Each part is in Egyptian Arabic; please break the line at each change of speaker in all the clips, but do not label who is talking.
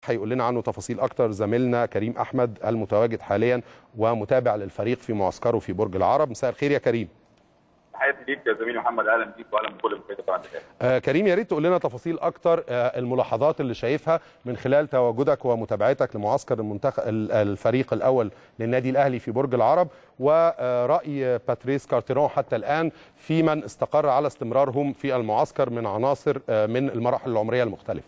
هيقول لنا عنه تفاصيل اكتر زميلنا كريم احمد المتواجد حاليا ومتابع للفريق في معسكره في برج العرب مساء الخير يا كريم
تحياتي ليك يا زميلي محمد اهلا بيك واهلا بكل مشاهدي قناه
آه كريم يا ريت تقول لنا تفاصيل اكتر آه الملاحظات اللي شايفها من خلال تواجدك ومتابعتك لمعسكر المنتخب الفريق الاول للنادي الاهلي في برج العرب وراي باتريس كارتيرون حتى الان في من استقر على استمرارهم في المعسكر من عناصر آه من المراحل العمريه المختلفه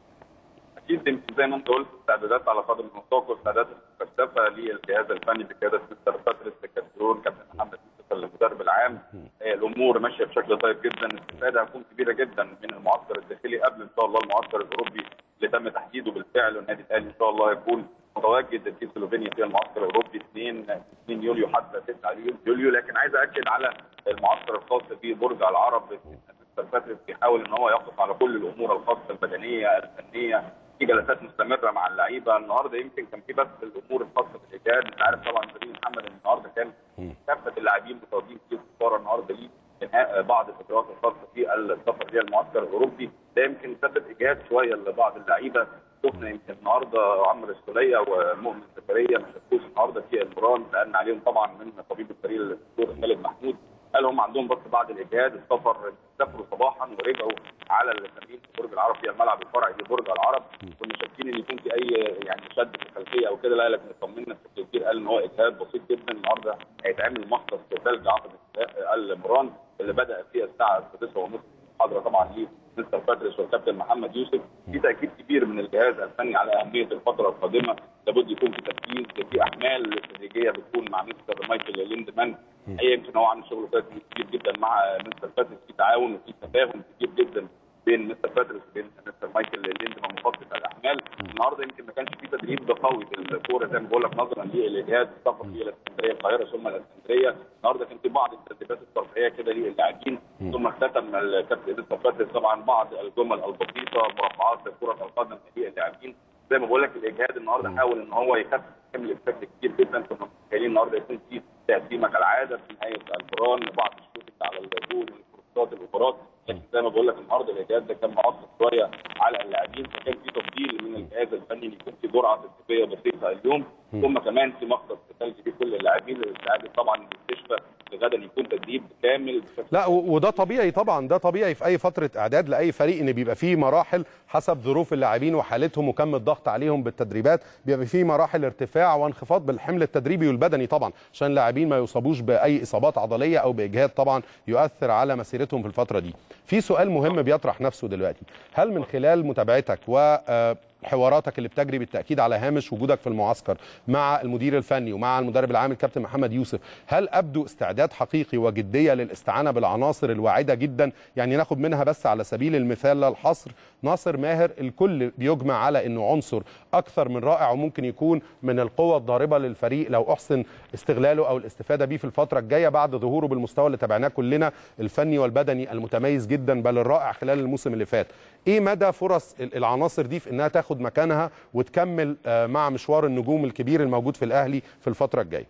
اكيد يمكن زي ما انت قلت استعدادات على قدم المستوى واستعدادات مكثفه للجهاز الفني بقياده مستر باتريس كارتيرون كابتن محمد المدرب العام الامور ماشيه بشكل طيب جدا الاستفاده هتكون كبيره جدا من المعسكر الداخلي قبل ان شاء الله المعسكر الاوروبي اللي تم تحديده بالفعل والنادي الاهلي ان شاء الله هيكون متواجد في سلوفينيا في المعسكر الاوروبي 2 2 يوليو حتى 9 يوليو لكن عايز اكد على المعسكر الخاص ببرج العرب مستر باتريس بيحاول ان هو يقف على كل الامور الخاصه البدنيه الفنيه في جلسات مستمره مع اللعيبه النهارده يمكن كان في بس الامور الخاصه بالاجهاد انت عارف طبعا زميلي محمد ان النهارده كان كافه اللاعبين متواجدين في السفاره النهارده ليه انهاء بعض الفترات الخاصه في السفر للمعسكر الاوروبي ده يمكن سبب اجهاد شويه لبعض اللعيبه شفنا يمكن النهارده عمرو السوليه ومؤمن زكريا ما شاركوش النهارده في المران لان عليهم طبعا من طبيب الفريق الدكتور خالد محمود قال هم عندهم بس بعض الاجهاد السفر سافروا صباحا ورجعوا على التمرين في برج العرب في الملعب الفرعي لبرج العرب كنا شاكين ان يكون في اي يعني شد في الخلفيه او كده لا لكن اطمنا بشكل كبير قال ان هو اجهاد بسيط جدا النهارده هيتعمل مختص ثلج عقب المران اللي بدا في الساعه 6 ونص محاضره طبعا ليه مستر باتريس والكابتن محمد يوسف في تاكيد كبير من الجهاز الفني على اهميه الفتره القادمه لابد يكون في تركيز في احمال تدريجيه بتكون مع مستر مايكل ليندمان هي يمكن هو عامل شغل كبير جدا مع مستر باتريس في تعاون وفي تفاهم كبير جدا بين مستر باتريس وبين مستر مايكل ليندمان مخطط الاحمال النهارده يمكن ما كانش في تدريب قوي بالكوره زي ما بقول لك نظرا للاجهاد السفر الى الاسكندريه القاهره ثم الاسكندريه النهارده كان في بعض التدريبات الترفيهيه كده للاعبين ثم اختتم الكابتن مستر باتريس طبعا بعض الجمل البسيطه مربعات كره القدم للاعبين زي ما بقول لك الاجهاد النهارده حاول ان هو يخفف الحمل بشكل كبير جدا كنا متخيلين النهارده يكون في تقسيمه كالعاده في نهايه الفران بعض الشوط على الجول والكورسات الاوفرات لكن زي ما بقول لك النهارده الاجهاد ده كان معصب شويه على اللاعبين فكان في تفضيل من الجهاز الفني ان يكون في جرعه تدريبيه بسيطه اليوم ثم كمان في مختص ثلج لكل اللاعبين للاستعداد طبعا للاستشفاء غدا يكون تدريب كامل
لا وده طبيعي طبعا ده طبيعي في اي فتره اعداد لاي فريق ان بيبقى فيه مراحل حسب ظروف اللاعبين وحالتهم وكم الضغط عليهم بالتدريبات بيبقى فيه مراحل ارتفاع وانخفاض بالحمل التدريبي والبدني طبعا عشان اللاعبين ما يصابوش باي اصابات عضليه او باجهاد طبعا يؤثر على مسيرتهم في الفتره دي في سؤال مهم بيطرح نفسه دلوقتي هل من خلال متابعتك و حواراتك اللي بتجري بالتاكيد على هامش وجودك في المعسكر مع المدير الفني ومع المدرب العام الكابتن محمد يوسف هل ابدو استعداد حقيقي وجديه للاستعانه بالعناصر الواعده جدا يعني ناخد منها بس على سبيل المثال للحصر ناصر ماهر الكل بيجمع على انه عنصر اكثر من رائع وممكن يكون من القوه الضاربه للفريق لو احسن استغلاله او الاستفاده بيه في الفتره الجايه بعد ظهوره بالمستوى اللي تابعناه كلنا الفني والبدني المتميز جدا بل الرائع خلال الموسم اللي فات ايه مدى فرص العناصر دي في انها تاخد مكانها وتكمل مع مشوار النجوم الكبير الموجود في الاهلي في الفتره الجايه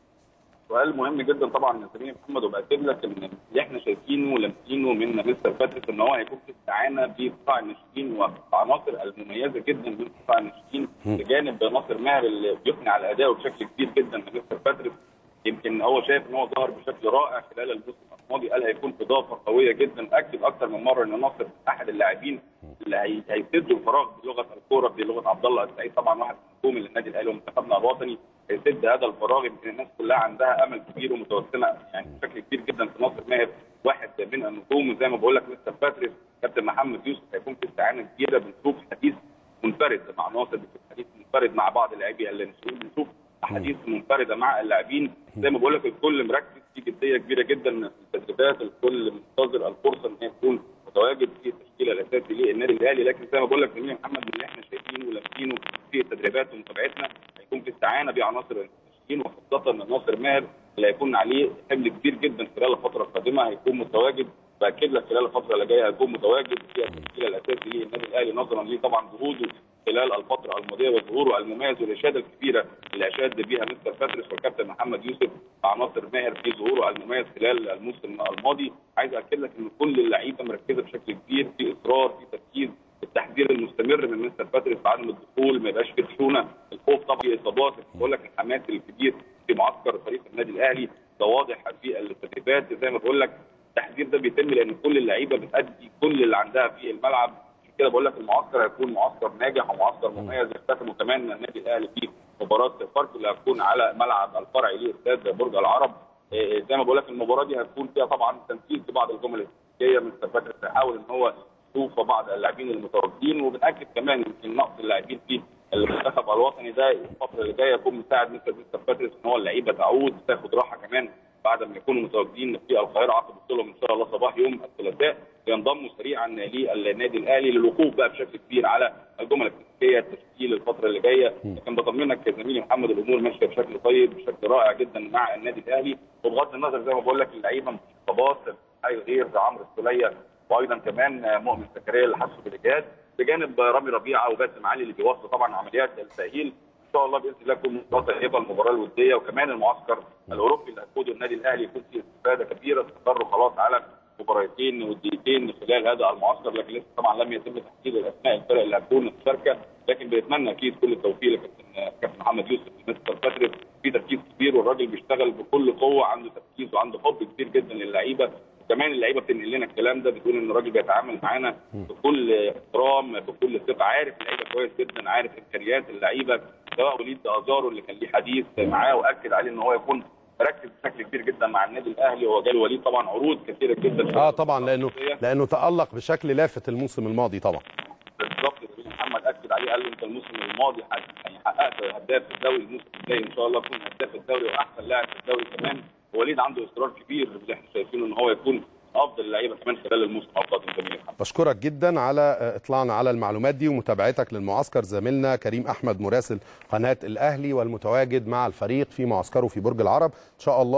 سؤال مهم جدا طبعا يا زميلي محمد وباكد لك ان اللي احنا شايفينه ولامسينه من مستر باتريس ان هو هيكون في استعانه بقطاع الناشئين والعناصر المميزه جدا من قطاع الناشئين بجانب ناصر ماهر اللي بيثني على ادائه بشكل كبير جدا من مستر باتريس يمكن هو شايف ان هو ظهر بشكل رائع خلال الموسم الماضي قال هيكون اضافه قويه جدا اكد اكثر من مره ان ناصر احد اللاعبين اللي هيسدوا الفراغ بلغه الكوره بلغه عبد الله السعيد طبعا واحد من نجوم النادي الاهلي ومنتخبنا الوطني هيسد هذا الفراغ يمكن الناس كلها عندها امل كبير ومتوسمه يعني بشكل كبير جدا في ناصر ماهر واحد من النجوم وزي ما بقول لك مستر باتريس كابتن محمد يوسف هيكون في استعانه كبيره بنشوف حديث منفرد مع ناصر بنشوف حديث منفرد مع بعض اللاعبين اللي بنشوف احاديث منفرده مع اللاعبين زي ما بقول لك الكل مركز في جديه كبيره جدا في التدريبات الكل منتظر الفرصه ان هي تكون متواجد في التشكيله الاساسي للنادي الاهلي لكن زي ما بقول لك زميلي محمد اللي احنا شايفينه ولامسينه في التدريبات ومتابعتنا هيكون في استعانه بعناصر الناشئين وخاصه ناصر ماهر اللي هيكون عليه حمل كبير جدا خلال الفتره القادمه هيكون متواجد باكد لك خلال الفتره اللي جايه هيكون متواجد في التشكيله الاساسي للنادي الاهلي نظرا ليه طبعا جهوده خلال الفتره الماضيه وظهوره المميز والاشاده الكبيره اللي اشاد بها مستر باتريس والكابتن محمد يوسف مع ناصر ماهر في ظهوره المميز خلال الموسم الماضي عايز اكد لك ان كل اللعيبه مركزه بشكل كبير في اصرار في تركيز في التحذير المستمر من مستر باتريس بعدم الدخول ما يبقاش في خشونه الخوف طبعا في اصابات بقول لك الحماس الكبير في معسكر فريق النادي الاهلي ده واضح في التدريبات زي ما بقول لك التحذير ده بيتم لان كل اللعيبه بتادي كل اللي عندها في الملعب عشان كده بقول لك المعسكر هيكون معسكر ناجح ومعسكر مميز يختتمه كمان النادي الاهلي في مباراه فاركو اللي هتكون على ملعب الفرعي لاستاد برج العرب إيه زي ما بقول لك المباراه دي هتكون فيها طبعا تنفيذ لبعض الجمل التكتيكيه من باتريس هيحاول ان هو يشوف بعض اللاعبين المتواجدين وبناكد كمان يمكن نقص اللاعبين في المنتخب الوطني ده الفتره اللي جايه يكون مساعد مستر مستر باتريس ان هو اللعيبه تعود تاخد راحه كمان بعد ما يكونوا متواجدين في القاهره عقب وصولهم ان شاء الله صباح يوم الثلاثاء ينضموا سريعا للنادي الاهلي للوقوف بقى بشكل كبير على الجمل التكتيكيه التشكيل الفتره اللي جايه لكن بطمنك يا زميلي محمد الامور ماشيه بشكل طيب بشكل رائع جدا مع النادي الاهلي وبغض النظر زي ما بقول لك اللعيبه مش اصابات حاجه غير عمرو السوليه وايضا كمان مؤمن زكريا اللي حسوا بالاجهاد بجانب رامي ربيعه وباسم علي اللي بيوصلوا طبعا عمليات التاهيل ان شاء الله باذن الله تكون مباراه طيبه المباراه الوديه وكمان المعسكر الاوروبي اللي هيقوده النادي الاهلي يكون فيه استفاده كبيره استقروا خلاص على مباراتين ودقيقتين خلال هذا المعسكر لكن لسه طبعا لم يتم تحديد الاسماء الفرق اللي هتكون مشاركه لكن بنتمنى اكيد كل التوفيق لكابتن كابتن محمد يوسف مستر باتريس في تركيز كبير والراجل بيشتغل بكل قوه عنده تركيز وعنده حب كبير جدا للعيبه وكمان اللعيبه بتنقل لنا الكلام ده بتقول ان الراجل بيتعامل معانا بكل احترام بكل ثقه عارف اللعيبه كويس جدا عارف امكانيات اللعيبه سواء وليد ازارو اللي كان ليه حديث معاه واكد عليه ان هو يكون مركز بشكل كبير جدا مع النادي الاهلي وهو جاله وليد طبعا عروض كثيره جدا
اه طبعا لانه لانه تالق بشكل لافت الموسم الماضي طبعا
بالظبط محمد اكد عليه قال له انت الموسم الماضي يعني حققت هداف الدوري الموسم الجاي ان شاء الله تكون هداف الدوري واحسن لاعب في الدوري كمان وليد عنده اصرار كبير اللي احنا شايفينه ان هو يكون افضل اللعيبه كمان خلال الموسم القادم جميل
بشكرك جدا على اطلاعنا على المعلومات دي ومتابعتك للمعسكر زميلنا كريم احمد مراسل قناه الاهلي والمتواجد مع الفريق في معسكره في برج العرب ان شاء الله